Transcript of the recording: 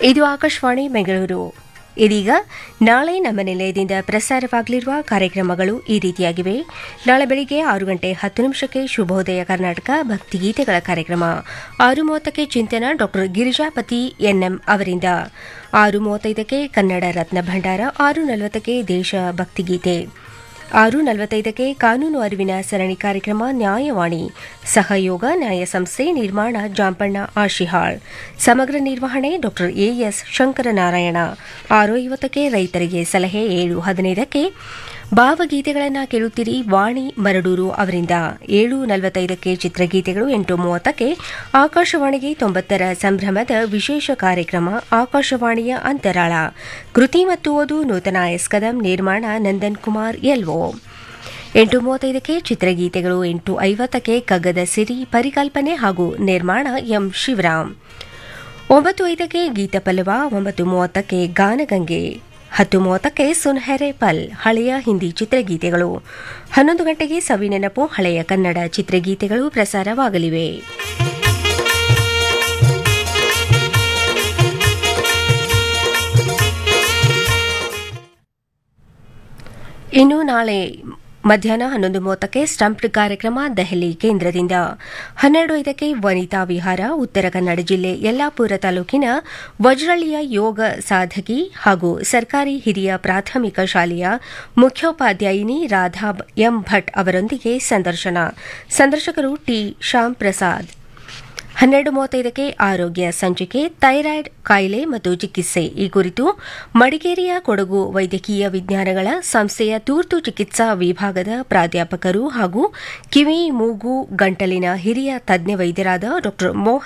ಇದು ಆಕಾಶವಾಣಿ ಬೆಂಗಳೂರು ಇದೀಗ ನಾಳೆ ನಮ್ಮ ನಿಲಯದಿಂದ ಪ್ರಸಾರವಾಗಲಿರುವ ಕಾರ್ಯಕ್ರಮಗಳು ಈ ರೀತಿಯಾಗಿವೆ ನಾಳೆ ಬೆಳಿಗ್ಗೆ ಆರು ಗಂಟೆ ಹತ್ತು ನಿಮಿಷಕ್ಕೆ ಶುಭೋದಯ ಕರ್ನಾಟಕ ಭಕ್ತಿಗೀತೆಗಳ ಕಾರ್ಯಕ್ರಮ ಆರು ಮೂವತ್ತಕ್ಕೆ ಚಿಂತನ ಡಾ ಗಿರಿಜಾಪತಿ ಎನ್ಎಂ ಅವರಿಂದ ಆರು ಮೂವತ್ತೈದಕ್ಕೆ ಕನ್ನಡ ರತ್ನ ಭಂಡಾರ ಆರು ನಲವತ್ತಕ್ಕೆ ದೇಶ ಭಕ್ತಿಗೀತೆ ಆರು ನಲವತ್ತೈದಕ್ಕೆ ಕಾನೂನು ಅರಿವಿನ ಸರಣಿ ಕಾರ್ಯಕ್ರಮ ನ್ಯಾಯವಾಣಿ ಸಹಯೋಗ ನ್ಯಾಯ ಸಂಸ್ಥೆ ನಿರ್ಮಾಣ ಜಾಂಪಣ್ಣ ಆಶಿಹಾಳ್ ಸಮಗ್ರ ನಿರ್ವಹಣೆ ಡಾ ಎಎಸ್ ಶಂಕರನಾರಾಯಣ ಆರು ಐವತ್ತಕ್ಕೆ ರೈತರಿಗೆ ಸಲಹೆ ಏಳು ಹದಿನೈದಕ್ಕೆ ಭಾವಗೀತೆಗಳನ್ನು ಕೇಳುತ್ತೀರಿ ವಾಣಿ ಮರಡೂರು ಅವರಿಂದ ಏಳು ನಲವತ್ತೈದಕ್ಕೆ ಚಿತ್ರಗೀತೆಗಳು ಎಂಟು ಮೂವತ್ತಕ್ಕೆ ಆಕಾಶವಾಣಿಗೆ ತೊಂಬತ್ತರ ಸಂಭ್ರಮದ ವಿಶೇಷ ಕಾರ್ಯಕ್ರಮ ಆಕಾಶವಾಣಿಯ ಅಂತರಾಳ ಕೃತಿ ಮತ್ತು ಓದು ನೂತನ ಎಸ್ ಕದಂ ನಿರ್ಮಾಣ ನಂದನ್ ಕುಮಾರ್ ಎಲ್ಒ ಎಂಟು ಮೂವತ್ತೈದಕ್ಕೆ ಚಿತ್ರಗೀತೆಗಳು ಎಂಟು ಐವತ್ತಕ್ಕೆ ಕಗ್ಗದ ಸಿರಿ ಪರಿಕಲ್ಪನೆ ಹಾಗೂ ನಿರ್ಮಾಣ ಎಂ ಶಿವರಾಮ್ ಒಂಬತ್ತು ಐದಕ್ಕೆ ಗೀತಪಲ್ಲವ ಒಂಬತ್ತು ಮೂವತ್ತಕ್ಕೆ ಗಾನಗಂಗೆ ಹತ್ತು ಮೂವತ್ತಕ್ಕೆ ಸುನ್ಹೆರೆ ಪಲ್ ಹಳೆಯ ಹಿಂದಿ ಚಿತ್ರಗೀತೆಗಳು ಹನ್ನೊಂದು ಗಂಟೆಗೆ ಸವಿನೆನಪು ಹಳೆಯ ಕನ್ನಡ ಚಿತ್ರಗೀತೆಗಳು ಪ್ರಸಾರವಾಗಲಿವೆ ಇನ್ನು ನಾಳೆ ಮಧ್ಯಾಹ್ನ ಹನ್ನೊಂದು ಮೂವತ್ತಕ್ಕೆ ಸ್ಟಂಪ್ಡ್ ಕಾರ್ಯಕ್ರಮ ದೆಹಲಿ ಕೇಂದ್ರದಿಂದ ಹನ್ನೆರಡು ಐದಕ್ಕೆ ವನಿತಾ ವಿಹಾರ ಉತ್ತರ ಕನ್ನಡ ಜಿಲ್ಲೆ ಯಲ್ಲಾಪುರ ತಾಲೂಕಿನ ವಜ್ರಳ್ಳಿಯ ಯೋಗ ಸಾಧಕಿ ಹಾಗೂ ಸರ್ಕಾರಿ ಹಿರಿಯ ಪ್ರಾಥಮಿಕ ಶಾಲೆಯ ಮುಖ್ಯೋಪಾಧ್ಯಾಯಿನಿ ರಾಧಾ ಎಂ ಭಟ್ ಅವರೊಂದಿಗೆ ಸಂದರ್ಶನ ಸಂದರ್ಶಕರು ಟಿ ಶ್ಯಾಮ್ ಪ್ರಸಾದ್ ಹನ್ನೆರಡು ಮೂವತ್ತೈದಕ್ಕೆ ಆರೋಗ್ಯ ಸಂಚಿಕೆ ಥೈರಾಯ್ಡ್ ಕಾಯಿಲೆ ಮತ್ತು ಚಿಕಿತ್ಸೆ ಈ ಕುರಿತು ಮಡಿಕೇರಿಯ ಕೊಡಗು ವೈದ್ಯಕೀಯ ವಿಜ್ಞಾನಗಳ ಸಂಸ್ಥೆಯ ತುರ್ತು ಚಿಕಿತ್ಸಾ ವಿಭಾಗದ ಪ್ರಾಧ್ಯಾಪಕರು ಹಾಗೂ ಕಿವಿ ಮೂಗು ಗಂಟಲಿನ ಹಿರಿಯ ತಜ್ಞ ವೈದ್ಯರಾದ ಡಾ ಮೋಹನ್